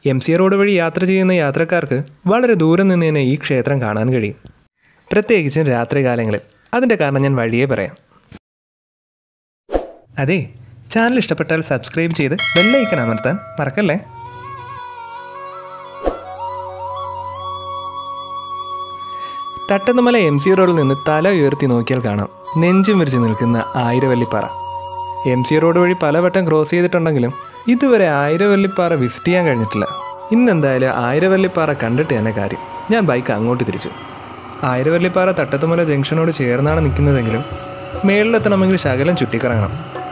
M C road വഴി യാത്ര ചെയ്യുന്ന യാത്രക്കാർക്ക് വളരെ ദൂരം നിന്ന് തന്നെ ഈ ക്ഷേത്രം കാണാൻ കഴിയും പ്രത്യേകിച്ചും രാത്രികാലങ്ങളിൽ അതിൻ്റെ കാരണം ഞാൻ വഴിയേ പറയാം അതെ ചാനൽ ഇഷ്ടപ്പെട്ടാൽ സബ്സ്ക്രൈബ് ചെയ്ത് ബെല്ലൈക്കൺ അമർത്താൻ മറക്കല്ലേ തട്ടന്നമല എം സി റോഡിൽ നിന്ന് തല ഉയർത്തി നോക്കിയാൽ കാണാം നെഞ്ചും വിരിച്ച് നിൽക്കുന്ന ആയിരവല്ലിപ്പാറ എം സി റോഡ് വഴി പലവട്ടം ക്രോസ് ചെയ്തിട്ടുണ്ടെങ്കിലും ഇതുവരെ ആയിരവല്ലിപ്പാറ വിസിറ്റ് ചെയ്യാൻ കഴിഞ്ഞിട്ടില്ല ഇന്നെന്തായാലും ആയിരവല്ലിപ്പാറ കണ്ടിട്ട് തന്നെ കാര്യം ഞാൻ ബൈക്ക് അങ്ങോട്ട് തിരിച്ചു ആയിരവല്ലിപ്പാറ തട്ടത്തുമല ജംഗ്ഷനോട് ചേർന്നാണ് നിൽക്കുന്നതെങ്കിലും മേളിലെത്തണമെങ്കിൽ ശകലം ചുറ്റിക്കറങ്ങണം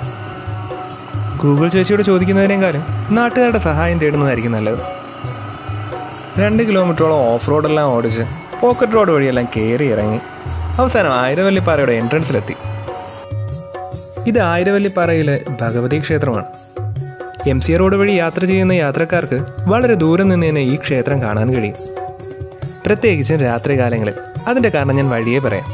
ഗൂഗിൾ ചേച്ചിയോട് ചോദിക്കുന്നതിനേക്കാളും നാട്ടുകാരുടെ സഹായം തേടുന്നതായിരിക്കും നല്ലത് രണ്ട് കിലോമീറ്ററോളം ഓഫ് റോഡെല്ലാം ഓടിച്ച് പോക്കറ്റ് റോഡ് വഴിയെല്ലാം കയറി ഇറങ്ങി അവസാനം ആയിരവല്ലിപ്പാറയുടെ എൻട്രൻസിലെത്തി ഇത് ആയിരവല്ലിപ്പാറയിലെ ഭഗവതി ക്ഷേത്രമാണ് എം സി റോഡ് വഴി യാത്ര ചെയ്യുന്ന യാത്രക്കാർക്ക് വളരെ ദൂരം നിന്ന് തന്നെ ഈ ക്ഷേത്രം കാണാൻ കഴിയും പ്രത്യേകിച്ചും രാത്രികാലങ്ങളിൽ അതിൻ്റെ കാരണം ഞാൻ വഴിയേ പറയാം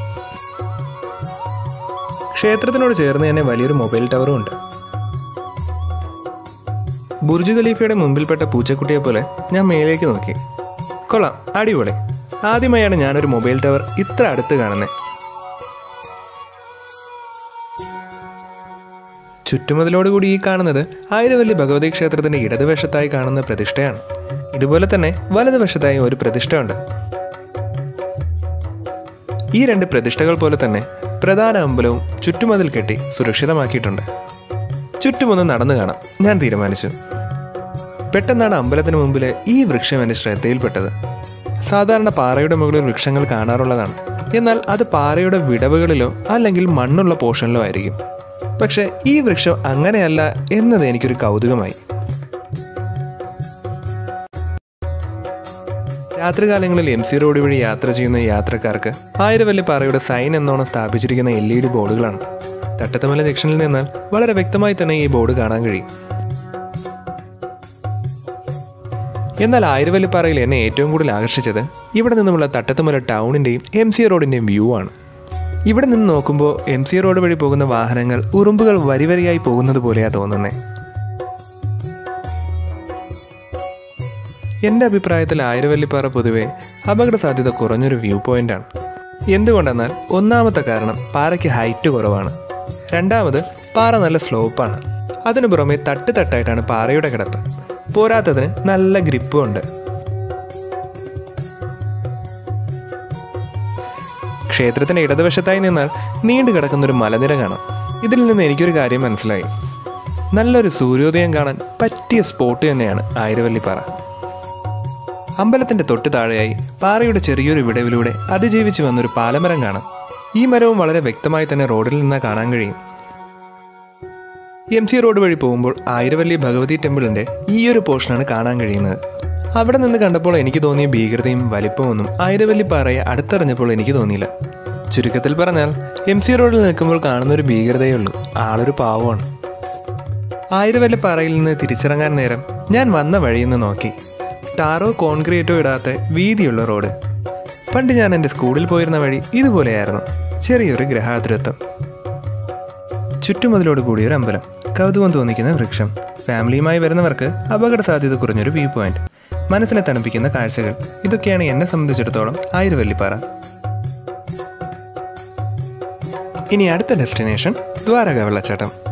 ക്ഷേത്രത്തിനോട് ചേർന്ന് തന്നെ വലിയൊരു മൊബൈൽ ടവറും ഉണ്ട് ബുർജ് ഖലീഫയുടെ മുമ്പിൽപ്പെട്ട പൂച്ചക്കുട്ടിയെ പോലെ ഞാൻ മേലേക്ക് നോക്കി കൊള്ളാം അടിപൊളി ആദ്യമായാണ് ഞാനൊരു മൊബൈൽ ടവർ ഇത്ര അടുത്ത് കാണുന്നത് ചുറ്റുമതിലോടുകൂടി ഈ കാണുന്നത് ആയിരവല്ലി ഭഗവതി ക്ഷേത്രത്തിന്റെ ഇടതുവശത്തായി കാണുന്ന പ്രതിഷ്ഠയാണ് ഇതുപോലെ തന്നെ വലതുവശത്തായി ഒരു പ്രതിഷ്ഠയുണ്ട് ഈ രണ്ട് പ്രതിഷ്ഠകൾ പോലെ തന്നെ പ്രധാന അമ്പലവും ചുറ്റുമതിൽ കെട്ടി സുരക്ഷിതമാക്കിയിട്ടുണ്ട് ചുറ്റുമൊന്ന് നടന്നു കാണാം ഞാൻ തീരുമാനിച്ചു പെട്ടെന്നാണ് അമ്പലത്തിന് മുമ്പിലെ ഈ വൃക്ഷം എൻ്റെ ശ്രദ്ധയിൽപ്പെട്ടത് സാധാരണ പാറയുടെ മുകളിൽ വൃക്ഷങ്ങൾ കാണാറുള്ളതാണ് എന്നാൽ അത് പാറയുടെ വിടവുകളിലോ അല്ലെങ്കിൽ മണ്ണുള്ള പോർഷനിലോ ആയിരിക്കും പക്ഷെ ഈ വൃക്ഷം അങ്ങനെയല്ല എന്നത് എനിക്കൊരു കൗതുകമായി രാത്രികാലങ്ങളിൽ എം സി റോഡ് വഴി യാത്ര ചെയ്യുന്ന യാത്രക്കാർക്ക് ആയിരവല്ലി പാറയുടെ സൈൻ എന്നോണം സ്ഥാപിച്ചിരിക്കുന്ന എൽ ഇ ഡി ബോർഡുകളാണ് തട്ടത്തമല ജംഗ്ഷനിൽ നിന്നാൽ വളരെ വ്യക്തമായി തന്നെ ഈ ബോർഡ് കാണാൻ കഴിയും എന്നാൽ ആയിരവല്ലിപ്പാറയിൽ എന്നെ ഏറ്റവും കൂടുതൽ ആകർഷിച്ചത് ഇവിടെ നിന്നുമുള്ള തട്ടത്തുമല ടൗണിൻ്റെയും എം സി റോഡിൻ്റെയും വ്യൂ ആണ് ഇവിടെ നിന്ന് നോക്കുമ്പോൾ എം സി റോഡ് വഴി പോകുന്ന വാഹനങ്ങൾ ഉറുമ്പുകൾ വരിവരിയായി പോകുന്നത് പോലെയാ തോന്നുന്നേ എൻ്റെ അഭിപ്രായത്തിൽ ആയിരവല്ലിപ്പാറ പൊതുവെ അപകട സാധ്യത കുറഞ്ഞൊരു വ്യൂ പോയിന്റാണ് എന്തുകൊണ്ടെന്നാൽ ഒന്നാമത്തെ കാരണം പാറയ്ക്ക് ഹൈറ്റ് കുറവാണ് രണ്ടാമത് പാറ നല്ല സ്ലോപ്പാണ് അതിനു പുറമെ തട്ട് തട്ടായിട്ടാണ് പാറയുടെ കിടപ്പ് പോരാത്തതിന് നല്ല ഗ്രിപ്പും ഉണ്ട് ക്ഷേത്രത്തിന്റെ ഇടതുവശത്തായി നിന്നാൽ നീണ്ടു കിടക്കുന്ന ഒരു മലനിര കാണാം ഇതിൽ നിന്ന് എനിക്കൊരു കാര്യം മനസ്സിലായി നല്ലൊരു സൂര്യോദയം കാണാൻ പറ്റിയ സ്പോട്ട് തന്നെയാണ് ആയിരവല്ലിപ്പാറ അമ്പലത്തിന്റെ തൊട്ട് താഴെയായി പാറയുടെ ചെറിയൊരു വിടവിലൂടെ അതിജീവിച്ച് വന്നൊരു പാലമരം കാണാം ഈ മരവും വളരെ വ്യക്തമായി തന്നെ റോഡിൽ നിന്ന് കാണാൻ കഴിയും എം സി റോഡ് വഴി പോകുമ്പോൾ ആയിരവല്ലി ഭഗവതി ടെമ്പിളിന്റെ ഈ ഒരു പോർഷനാണ് കാണാൻ കഴിയുന്നത് അവിടെ നിന്ന് കണ്ടപ്പോൾ എനിക്ക് തോന്നിയ ഭീകരതയും വലിപ്പമൊന്നും ആയിരവല്ലി പാറയെ അടുത്തറിഞ്ഞപ്പോൾ എനിക്ക് തോന്നിയില്ല ചുരുക്കത്തിൽ പറഞ്ഞാൽ എം സി റോഡിൽ നിൽക്കുമ്പോൾ കാണുന്ന ഒരു ഭീകരതയേ ഉള്ളൂ ആളൊരു പാവമാണ് ആയിരവല്ലി പാറയിൽ നിന്ന് തിരിച്ചിറങ്ങാൻ നേരം ഞാൻ വന്ന വഴിയിൽ നിന്ന് നോക്കി ടാറോ കോൺക്രീറ്റോ ഇടാത്ത വീതിയുള്ള റോഡ് പണ്ട് ഞാൻ എൻ്റെ സ്കൂളിൽ പോയിരുന്ന വഴി ഇതുപോലെയായിരുന്നു ചെറിയൊരു ഗ്രഹാതുരത്വം ചുറ്റുമതിലോട് കൂടിയൊരു അമ്പലം കൗതുകം തോന്നിക്കുന്ന വൃക്ഷം ഫാമിലിയുമായി വരുന്നവർക്ക് അപകട സാധ്യത കുറഞ്ഞൊരു വ്യൂ പോയിന്റ് മനസ്സിനെ തണുപ്പിക്കുന്ന കാഴ്ചകൾ ഇതൊക്കെയാണ് എന്നെ സംബന്ധിച്ചിടത്തോളം ആയിരവല്ലിപ്പാറ ഇനി അടുത്ത ഡെസ്റ്റിനേഷൻ ദ്വാരക വെള്ളച്ചാട്ടം